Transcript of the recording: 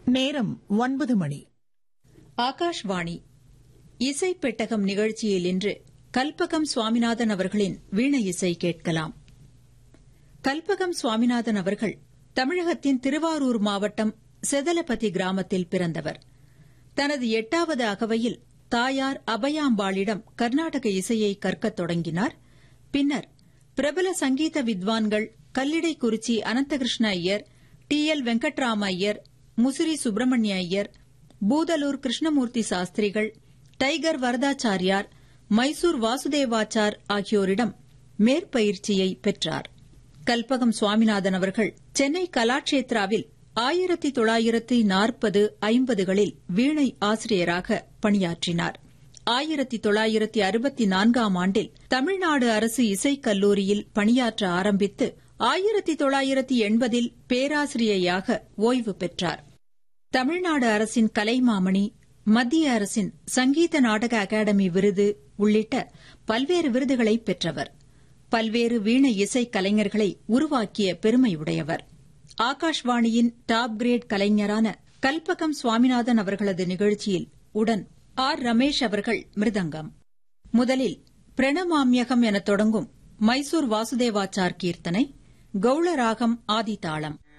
நேரம் ஒன்பது மணி ஆகாஷ்வாணி இசை பெட்டகம் நிகழ்ச்சியில் இன்று கல்பகம் சுவாமிநாதன் அவர்களின் வீண இசை கேட்கலாம் கல்பகம் சுவாமிநாதன் அவர்கள் தமிழகத்தின் திருவாரூர் மாவட்டம் செதலபதி கிராமத்தில் பிறந்தவர் தனது எட்டாவது அகவையில் தாயார் அபயாம்பாளிடம் கர்நாடக இசையை கற்கத் தொடங்கினார் பின்னர் பிரபல சங்கீத வித்வான்கள் கல்லிடைக்குறிச்சி அனந்தகிருஷ்ண ஐயர் டி எல் வெங்கட்ராம ஐயர் முசிறி சுப்பிரமணிய ஐயர் பூதலூர் கிருஷ்ணமூர்த்தி சாஸ்திரிகள் டைகர் வரதாச்சாரியார் மைசூர் வாசுதேவாச்சார் ஆகியோரிடம் மேற்பயிற்சியை பெற்றார் கல்பகம் சுவாமிநாதன் அவர்கள் சென்னை கலாட்சேத்ராவில் ஆயிரத்தி தொள்ளாயிரத்தி நாற்பது ஐம்பதுகளில் வீணை ஆசிரியராக பணியாற்றினார் ஆயிரத்தி தொள்ளாயிரத்தி அறுபத்தி நான்காம் ஆண்டில் தமிழ்நாடு அரசு இசைக் கல்லூரியில் பணியாற்ற ஆரம்பித்து ஆயிரத்தி தொள்ளாயிரத்தி எண்பதில் பேராசிரியையாக ஓய்வு பெற்றார் தமிழ்நாடு அரசின் கலைமாமணி மத்திய அரசின் சங்கீத நாடக அகாடமி விருது உள்ளிட்ட பல்வேறு விருதுகளை பெற்றவர் பல்வேறு வீண இசை கலைஞர்களை உருவாக்கிய பெருமையுடையவர் ஆகாஷ்வாணியின் டாப் கிரேட் கலைஞரான கல்பகம் சுவாமிநாதன் அவர்களது நிகழ்ச்சியில் உடன் ஆர் ரமேஷ் அவர்கள் மிருதங்கம் முதலில் பிரணமாமியகம் எனத் தொடங்கும் மைசூர் வாசுதேவாச்சார் கீர்த்தனை கௌளராகம் ஆதிதாளம்